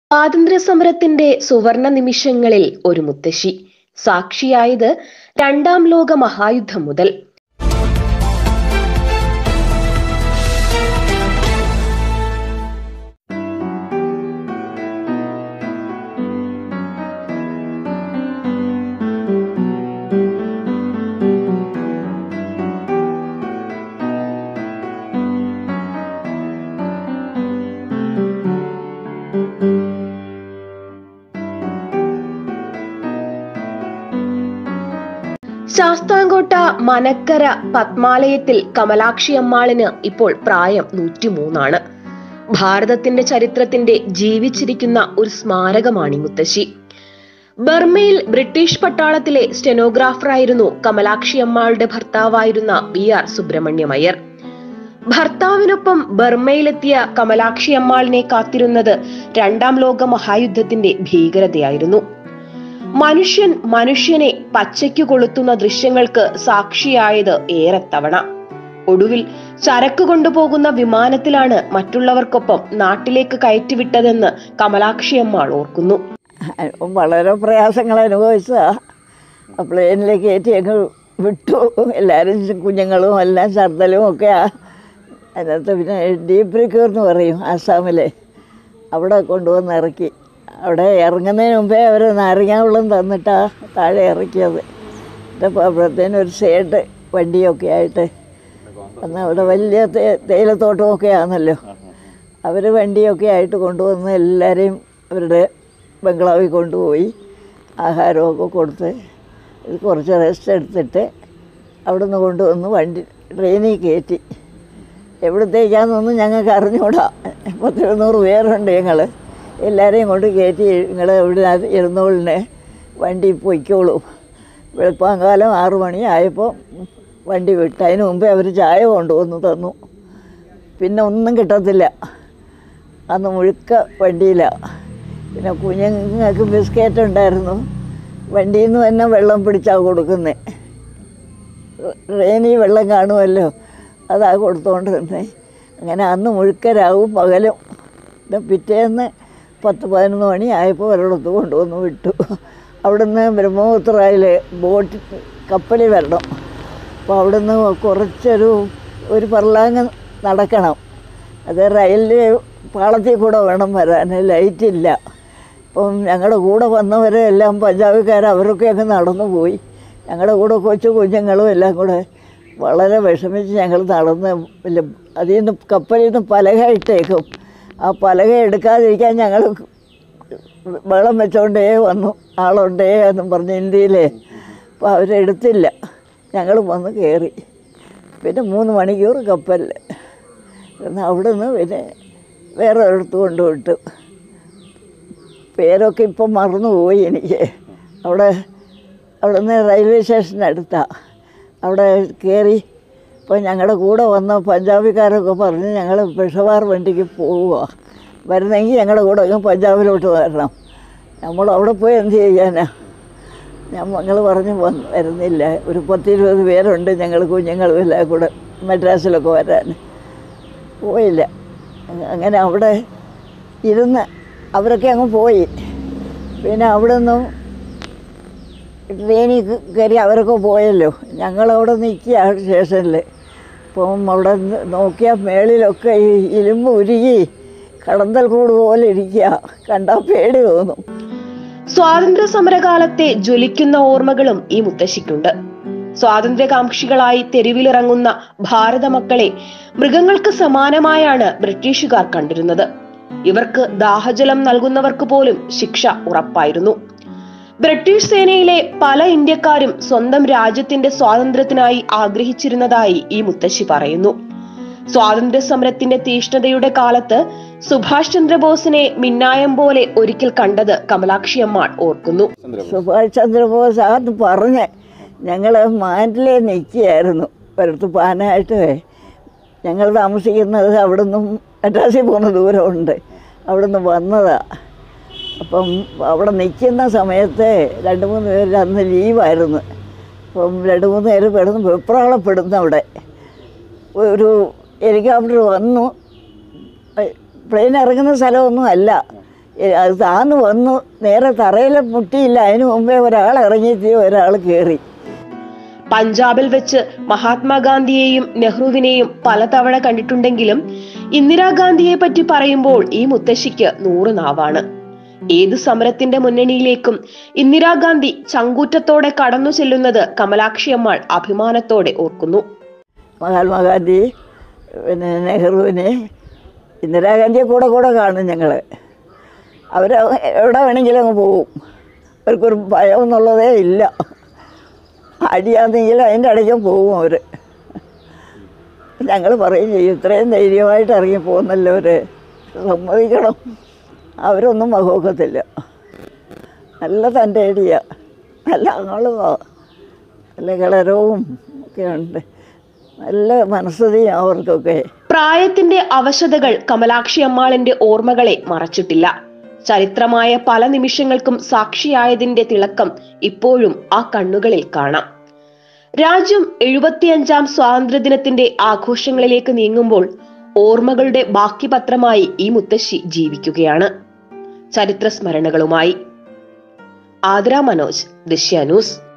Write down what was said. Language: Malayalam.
സ്വാതന്ത്ര്യ സമരത്തിന്റെ സുവർണ നിമിഷങ്ങളിൽ ഒരു മുത്തശ്ശി സാക്ഷിയായത് രണ്ടാം ലോക മഹായുദ്ധം മുതൽ ശാസ്താംകോട്ട മനക്കര പത്മാലയത്തിൽ കമലാക്ഷി അമ്മാളിന് ഇപ്പോൾ പ്രായം നൂറ്റിമൂന്നാണ് ഭാരതത്തിന്റെ ചരിത്രത്തിന്റെ ജീവിച്ചിരിക്കുന്ന ഒരു സ്മാരകമാണ് ഈ മുത്തശ്ശി ബർമയിൽ ബ്രിട്ടീഷ് പട്ടാളത്തിലെ സ്റ്റെനോഗ്രാഫറായിരുന്നു കമലാക്ഷി അമ്മാളുടെ ഭർത്താവായിരുന്ന വി ആർ സുബ്രഹ്മണ്യമയ്യർ ഭർത്താവിനൊപ്പം ബർമയിലെത്തിയ കമലാക്ഷി അമ്മാളിനെ കാത്തിരുന്നത് രണ്ടാം ലോക മഹായുദ്ധത്തിന്റെ ഭീകരതയായിരുന്നു മനുഷ്യൻ മനുഷ്യനെ പച്ചയ്ക്കു കൊളുത്തുന്ന ദൃശ്യങ്ങൾക്ക് സാക്ഷിയായത് ഏറെ തവണ ഒടുവിൽ ചരക്ക് കൊണ്ടുപോകുന്ന വിമാനത്തിലാണ് മറ്റുള്ളവർക്കൊപ്പം നാട്ടിലേക്ക് കയറ്റിവിട്ടതെന്ന് കമലാക്ഷി അമ്മാൾ ഓർക്കുന്നു വളരെ പ്രയാസങ്ങൾ അനുഭവിച്ചതാ പ്ലെയിനിലേക്ക് കയറ്റി അങ്ങ് വിട്ടു എല്ലാവരും കുഞ്ഞുങ്ങളും എല്ലാം ഛർദലും ഒക്കെ അതിനകത്ത് പിന്നെ ഡീപ് റിക്യൂർ എന്ന് പറയും ആസാമിലെ അവിടെ കൊണ്ടുവന്ന് ഇറക്കി അവിടെ ഇറങ്ങുന്നതിന് മുമ്പേ അവർ നാരങ്ങാവെള്ളം തന്നിട്ടാ താഴെ ഇറക്കിയത് എന്നിട്ട് അപ്പോഴത്തേനും ഒരു സൈഡ് വണ്ടിയൊക്കെ ആയിട്ട് അന്ന് അവിടെ വലിയ തേ തേയിലത്തോട്ടമൊക്കെ ആണല്ലോ അവർ വണ്ടിയൊക്കെ ആയിട്ട് കൊണ്ടുവന്ന് എല്ലാവരെയും അവരുടെ ബംഗ്ലാവിൽ കൊണ്ടുപോയി ആഹാരമൊക്കെ കൊടുത്ത് ഇത് കുറച്ച് റെസ്റ്റ് എടുത്തിട്ട് അവിടെ നിന്ന് കൊണ്ടുവന്ന് വണ്ടി ട്രെയിനിൽ കയറ്റി എവിടത്തേക്കാണെന്നൊന്നും ഞങ്ങൾക്ക് അറിഞ്ഞൂടാ പത്തിരുന്നൂറ് പേരുണ്ട് ഞങ്ങൾ എല്ലാവരെയും കൊണ്ട് കയറ്റി നിങ്ങൾ ഇവിടെ ഇരുന്നോളിനെ വണ്ടി പൊയ്ക്കോളൂ വെളുപ്പാങ്കാലം ആറു മണി ആയപ്പോൾ വണ്ടി വിട്ട് അതിന് മുമ്പേ അവർ ചായ കൊണ്ടുവന്ന് തന്നു പിന്നെ ഒന്നും കിട്ടത്തില്ല അന്ന് മുഴുക്ക വണ്ടിയിലാണ് പിന്നെ കുഞ്ഞുങ്ങൾക്ക് ബിസ്ക്കറ്റ് ഉണ്ടായിരുന്നു വണ്ടിയിൽ നിന്ന് തന്നെ വെള്ളം പിടിച്ചാണ് കൊടുക്കുന്നത് ട്രെയിനിൽ വെള്ളം കാണുമല്ലോ അതാ കൊടുത്തുകൊണ്ടിരുന്നത് അങ്ങനെ അന്ന് മുഴുക്കരാവും പകലും പിന്നെ പിറ്റേന്ന് പത്ത് പതിനൊന്ന് മണി ആയപ്പോൾ ഒരിടത്ത് കൊണ്ടുവന്ന് വിട്ടു അവിടുന്ന് ബ്രഹ്മപുത്രയിൽ ബോട്ട് കപ്പലിൽ വരണം അപ്പോൾ അവിടുന്ന് കുറച്ചൊരു ഒരു പർലാങ് നടക്കണം അത് റെയിലിൽ പാളത്തിൽ കൂടെ വേണം വരാൻ ലൈറ്റില്ല അപ്പം ഞങ്ങളുടെ കൂടെ വന്നവരെ എല്ലാം പഞ്ചാബിക്കാർ അവരൊക്കെ അങ്ങ് നടന്നു പോയി ഞങ്ങളുടെ കൂടെ കൊച്ചു കുഞ്ഞുങ്ങളും എല്ലാം കൂടെ വളരെ വിഷമിച്ച് ഞങ്ങൾ നടന്ന് ഇല്ല അതിൽ നിന്ന് കപ്പലിൽ നിന്ന് പലക ഇട്ടേക്കും ആ പലക എടുക്കാതിരിക്കാൻ ഞങ്ങൾ വെള്ളം വെച്ചോണ്ടേ വന്നു ആളുണ്ടേ എന്നും പറഞ്ഞ് ഇന്ത്യയിലെ അപ്പോൾ അവരെടുത്തില്ല ഞങ്ങൾ വന്ന് കയറി പിന്നെ മൂന്ന് മണിക്കൂർ കപ്പലിൽ എന്നാൽ അവിടെ നിന്ന് പിന്നെ വേറെ ഒരിടത്ത് കൊണ്ടുവിട്ടു പേരൊക്കെ ഇപ്പം മറന്നുപോയി എനിക്ക് അവിടെ അവിടെ നിന്ന് റെയിൽവേ സ്റ്റേഷനടുത്താണ് അവിടെ കയറി ഇപ്പോൾ ഞങ്ങളുടെ കൂടെ വന്ന പഞ്ചാബിക്കാരൊക്കെ പറഞ്ഞ് ഞങ്ങൾ പെഷവാർ വണ്ടിക്ക് പോവുക വരുന്നെങ്കിൽ ഞങ്ങളുടെ കൂടെ അങ്ങ് പഞ്ചാബിലോട്ട് വരണം നമ്മൾ അവിടെ പോയി എന്ത് ചെയ്യാനാ ഞങ്ങൾ പറഞ്ഞ് വന്ന് വരുന്നില്ല ഒരു പത്തിരുപത് പേരുണ്ട് ഞങ്ങൾ കുഞ്ഞുങ്ങളും എല്ലാം കൂടെ മദ്രാസിലൊക്കെ വരാൻ പോയില്ല അങ്ങനെ അവിടെ ഇരുന്ന് അവരൊക്കെ അങ്ങ് പോയി പിന്നെ അവിടെ നിന്നും ട്രെയിനിൽ കയറി അവരൊക്കെ പോയല്ലോ ഞങ്ങളവിടെ നിൽക്കുക സ്റ്റേഷനിൽ അപ്പം അവിടെ നോക്കിയാൽ മേളിലൊക്കെ ഈ ഇരുമ്പ് ഉരുകി കടന്തൽ കൂട് പോലെ ഇരിക്കുക കണ്ടാൽ പേടി തോന്നും സ്വാതന്ത്ര്യ സമരകാലത്തെ ജ്വലിക്കുന്ന ഓർമ്മകളും ഈ മുത്തശ്ശിക്കുണ്ട് സ്വാതന്ത്ര്യകാംക്ഷികളായി തെരുവിലിറങ്ങുന്ന ഭാരത മക്കളെ മൃഗങ്ങൾക്ക് സമാനമായാണ് ബ്രിട്ടീഷുകാർ കണ്ടിരുന്നത് ഇവർക്ക് ദാഹജലം നൽകുന്നവർക്ക് പോലും ശിക്ഷ ഉറപ്പായിരുന്നു ബ്രിട്ടീഷ് സേനയിലെ പല ഇന്ത്യക്കാരും സ്വന്തം രാജ്യത്തിന്റെ സ്വാതന്ത്ര്യത്തിനായി ആഗ്രഹിച്ചിരുന്നതായി ഈ മുത്തശ്ശി പറയുന്നു സ്വാതന്ത്ര്യ സമരത്തിന്റെ തീഷ്ണതയുടെ കാലത്ത് സുഭാഷ് ചന്ദ്രബോസിനെ മിന്നായം പോലെ ഒരിക്കൽ കണ്ടത് കമലാക്ഷി അമ്മാൾ ഓർക്കുന്നു സുഭാഷ് ചന്ദ്രബോസ് അത് പറഞ്ഞ് ഞങ്ങൾ മാൻഡിലെ നിൽക്കുകയായിരുന്നു ഒരിടത്ത് പാനായിട്ട് ഞങ്ങൾ താമസിക്കുന്നത് അവിടെ നിന്നും മദ്രാസിൽ പോകുന്ന ദൂരമുണ്ട് അവിടെ നിന്ന് വന്നതാണ് അപ്പം അവിടെ നിൽക്കുന്ന സമയത്ത് രണ്ട് മൂന്ന് പേര് അന്ന് ലീവായിരുന്നു അപ്പം രണ്ട് മൂന്ന് പേര് പെടുന്നു വെപ്രാളപ്പെടുന്നു അവിടെ ഒരു ഹെലികോപ്റ്റർ വന്നു പ്ലെയിൻ ഇറങ്ങുന്ന സ്ഥലമൊന്നും അല്ല ഏ, അത് താന്ന് വന്നു നേരെ തറയിൽ മുട്ടിയില്ല അതിന് മുമ്പേ ഒരാൾ ഇറങ്ങിയിട്ട് ഒരാൾ കയറി പഞ്ചാബിൽ വെച്ച് മഹാത്മാഗാന്ധിയെയും നെഹ്റുവിനെയും പലതവണ കണ്ടിട്ടുണ്ടെങ്കിലും ഇന്ദിരാഗാന്ധിയെ പറ്റി പറയുമ്പോൾ ഈ മുത്തശ്ശിക്ക് നൂറ് നാവാണ് ഏത് സമരത്തിന്റെ മുന്നണിയിലേക്കും ഇന്ദിരാഗാന്ധി ചങ്കൂറ്റത്തോടെ കടന്നു ചെല്ലുന്നത് കമലാക്ഷി അമ്മാൾ അഭിമാനത്തോടെ ഓർക്കുന്നു മഹാത്മാഗാന്ധി പിന്നെ നെഹ്റുവിനെ ഇന്ദിരാഗാന്ധിയെ കൂടെ കൂടെ കാണും ഞങ്ങൾ അവർ എവിടെ വേണമെങ്കിലും അങ്ങ് പോവും അവർക്കൊരു ഭയം എന്നുള്ളതേ ഇല്ല അടിയാന്നെങ്കിലും അതിൻ്റെ ഇടയ്ക്കും പോവും അവർ ഞങ്ങൾ പറയും ചെയ്യും ഇത്രയും ധൈര്യമായിട്ട് ഇറങ്ങി പോകുന്നല്ലോ അവർ സമ്മതിക്കണം അവരൊന്നും മഹോക്കത്തില്ല നല്ല തൻ്റെ ഏടിയ നല്ല ആളുമാ നല്ല കളരവും ഒക്കെ ഉണ്ട് നല്ല മനസ്സതിയും അവർക്കൊക്കെ പ്രായത്തിന്റെ അവശതകൾ കമലാക്ഷി അമ്മാളിന്റെ ഓർമ്മകളെ മറച്ചിട്ടില്ല ചരിത്രമായ പല നിമിഷങ്ങൾക്കും സാക്ഷിയായതിന്റെ തിളക്കം ഇപ്പോഴും ആ കണ്ണുകളിൽ കാണാം രാജ്യം എഴുപത്തിയഞ്ചാം സ്വാതന്ത്ര്യദിനത്തിന്റെ ആഘോഷങ്ങളിലേക്ക് നീങ്ങുമ്പോൾ ഓർമ്മകളുടെ ബാക്കി പത്രമായി ഈ മുത്തശ്ശി ജീവിക്കുകയാണ് ചരിത്ര സ്മരണകളുമായി ആതിര മനോജ് ദൃശ്യ ന്യൂസ്